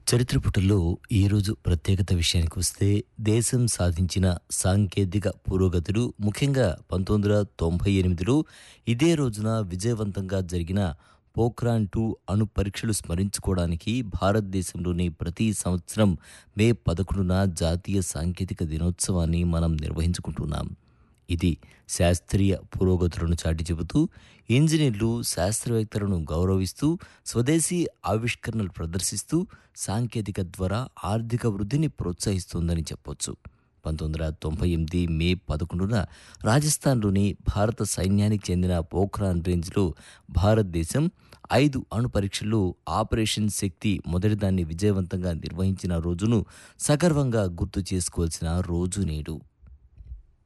చరిత్ర పుటల్లో ఈరోజు ప్రత్యేకత విషయానికి వస్తే దేశం సాధించిన సాంకేతిక పురోగతులు ముఖ్యంగా పంతొమ్మిది వందల తొంభై ఎనిమిదిలో ఇదే రోజున విజయవంతంగా జరిగిన పోఖ్రాన్ టూ అణు పరీక్షలు స్మరించుకోవడానికి భారతదేశంలోని ప్రతి సంవత్సరం మే పదకొండున జాతీయ సాంకేతిక దినోత్సవాన్ని మనం నిర్వహించుకుంటున్నాం ఇది శాస్త్రీయ పురోగతులను చాటి చెబుతూ ఇంజనీర్లు శాస్త్రవేత్తలను గౌరవిస్తూ స్వదేశీ ఆవిష్కరణలు ప్రదర్శిస్తూ సాంకేతిక ద్వారా ఆర్థిక వృద్ధిని ప్రోత్సహిస్తుందని చెప్పొచ్చు పంతొమ్మిది వందల తొంభై ఎనిమిది మే పదకొండున రాజస్థాన్లోని భారత సైన్యానికి చెందిన పోఖ్రాన్ రేంజ్లో భారతదేశం ఐదు అణు పరీక్షల్లో ఆపరేషన్ శక్తి మొదటిదాన్ని విజయవంతంగా నిర్వహించిన రోజును సగర్వంగా గుర్తు చేసుకోవాల్సిన రోజు నేడు